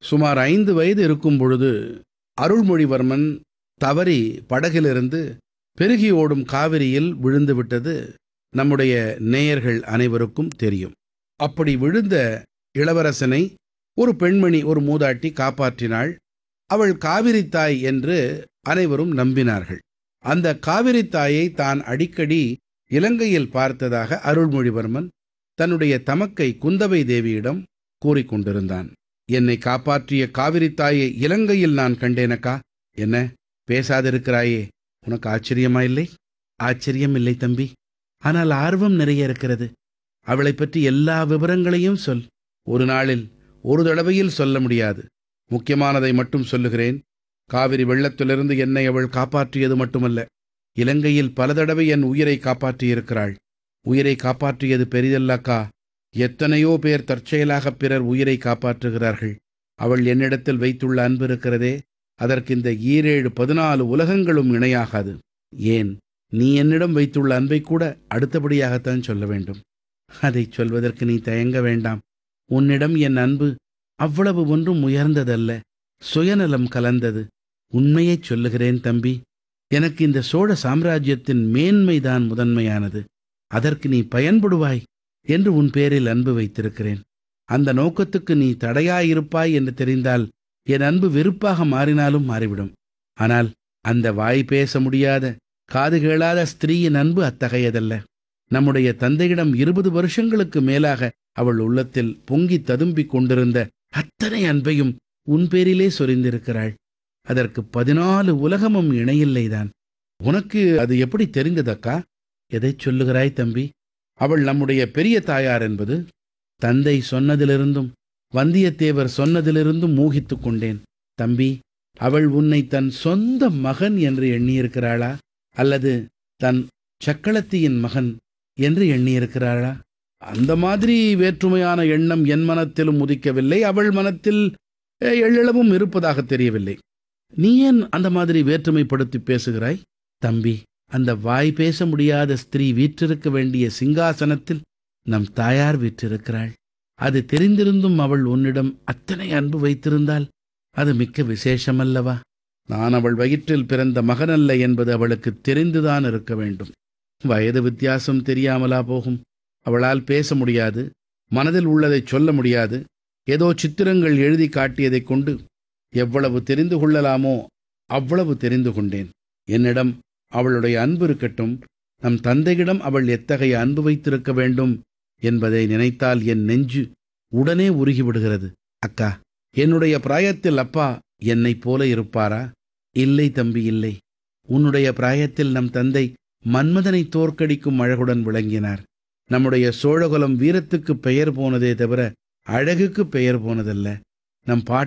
சுமார் ஐந்து வயது இருக்கும் பொழுது அருள்மொழிவர்மன் தவறி படகிலிருந்து பெருகி ஓடும் காவிரியில் விழுந்து விட்டது நம்முடைய நேயர்கள் அனைவருக்கும் தெரியும் அப்படி விழுந்த இளவரசனை ஒரு பெண்மணி ஒரு மூதாட்டி காப்பாற்றினாள் அவள் காவிரி தாய் என்று அனைவரும் நம்பினார்கள் அந்த காவிரி தாயை தான் அடிக்கடி இலங்கையில் பார்த்ததாக அருள்மொழிவர்மன் தன்னுடைய தமக்கை குந்தவை தேவியிடம் கூறிக்கொண்டிருந்தான் என்னை காப்பாற்றிய காவிரி தாயை இலங்கையில் நான் கண்டேனக்கா என்ன பேசாதிருக்கிறாயே உனக்கு ஆச்சரியமா இல்லை ஆச்சரியம் இல்லை தம்பி ஆனால் ஆர்வம் நிறைய இருக்கிறது அவளைப் பற்றி எல்லா விவரங்களையும் சொல் ஒரு நாளில் ஒரு தடவையில் சொல்ல முடியாது முக்கியமானதை மட்டும் சொல்லுகிறேன் காவிரி வெள்ளத்திலிருந்து என்னை அவள் காப்பாற்றியது மட்டுமல்ல இலங்கையில் பல தடவை என் உயிரை காப்பாற்றியிருக்கிறாள் உயிரை காப்பாற்றியது பெரிதல்லக்கா எத்தனையோ பேர் தற்செயலாக பிறர் உயிரை காப்பாற்றுகிறார்கள் அவள் என்னிடத்தில் வைத்துள்ள அன்பு இருக்கிறதே அதற்கு இந்த ஈரேழு பதினாலு உலகங்களும் இணையாகாது ஏன் நீ என்னிடம் வைத்துள்ள அன்பை கூட அடுத்தபடியாகத்தான் சொல்ல வேண்டும் அதை சொல்வதற்கு நீ தயங்க வேண்டாம் உன்னிடம் என் அன்பு அவ்வளவு ஒன்றும் உயர்ந்ததல்ல சுயநலம் கலந்தது உண்மையைச் சொல்லுகிறேன் தம்பி எனக்கு இந்த சோழ சாம்ராஜ்யத்தின் மேன்மைதான் முதன்மையானது அதற்கு நீ பயன்படுவாய் என்று உன் பேரில் அன்பு வைத்திருக்கிறேன் அந்த நோக்கத்துக்கு நீ தடையாயிருப்பாய் என்று தெரிந்தால் என் அன்பு வெறுப்பாக மாறினாலும் மாறிவிடும் ஆனால் அந்த வாய் பேச முடியாத காது கேளாத ஸ்திரீயின் அன்பு அத்தகையதல்ல நம்முடைய தந்தையிடம் இருபது வருஷங்களுக்கு மேலாக அவள் உள்ளத்தில் பொங்கி ததும்பிக் கொண்டிருந்த அத்தனை அன்பையும் உன் பேரிலே சொரிந்திருக்கிறாள் அதற்கு பதினாலு உலகமும் இணையில்லைதான் உனக்கு அது எப்படி தெரிந்ததக்கா எதைச் சொல்லுகிறாய் தம்பி அவள் நம்முடைய பெரிய தாயார் என்பது தந்தை சொன்னதிலிருந்தும் வந்தியத்தேவர் சொன்னதிலிருந்தும் மூகித்துக் கொண்டேன் தம்பி அவள் உன்னை தன் சொந்த மகன் என்று எண்ணியிருக்கிறாளா அல்லது தன் சக்களத்தியின் மகன் என்று எண்ணியிருக்கிறாளா அந்த மாதிரி வேற்றுமையான எண்ணம் என் மனத்திலும் உதிக்கவில்லை அவள் மனத்தில் அஹ், எள்ளளவும் இருப்பதாக தெரியவில்லை நீ ஏன் அந்த மாதிரி வேற்றுமைப்படுத்தி பேசுகிறாய் தம்பி அந்த வாய் பேச முடியாத ஸ்திரீ வீற்றிருக்க வேண்டிய சிங்காசனத்தில் நம் தாயார் வீற்றிருக்கிறாள் அது தெரிந்திருந்தும் அவள் உன்னிடம் அத்தனை அன்பு வைத்திருந்தால் அது மிக்க விசேஷமல்லவா நான் அவள் வயிற்றில் பிறந்த மகனல்ல என்பது அவளுக்கு தெரிந்துதான் இருக்க வேண்டும் வயது வித்தியாசம் தெரியாமலா போகும் அவளால் பேச முடியாது மனதில் உள்ளதைச் சொல்ல முடியாது ஏதோ சித்திரங்கள் எழுதி காட்டியதைக் கொண்டு எவ்வளவு தெரிந்து கொள்ளலாமோ அவ்வளவு தெரிந்து கொண்டேன் என்னிடம் அவளுடைய அன்பு இருக்கட்டும் நம் தந்தையிடம் அவள் எத்தகைய அன்பு வைத்திருக்க வேண்டும் என்பதை நினைத்தால் என் நெஞ்சு உடனே உருகிவிடுகிறது அக்கா என்னுடைய பிராயத்தில் அப்பா என்னைப் போல இருப்பாரா இல்லை தம்பி இல்லை உன்னுடைய பிராயத்தில் நம் தந்தை மன்மதனை தோற்கடிக்கும் அழகுடன் விளங்கினார் நம்முடைய சோழகுலம் வீரத்துக்கு பெயர் போனதே தவிர அழகுக்கு பெயர் போனதல்ல நம் பாட்டி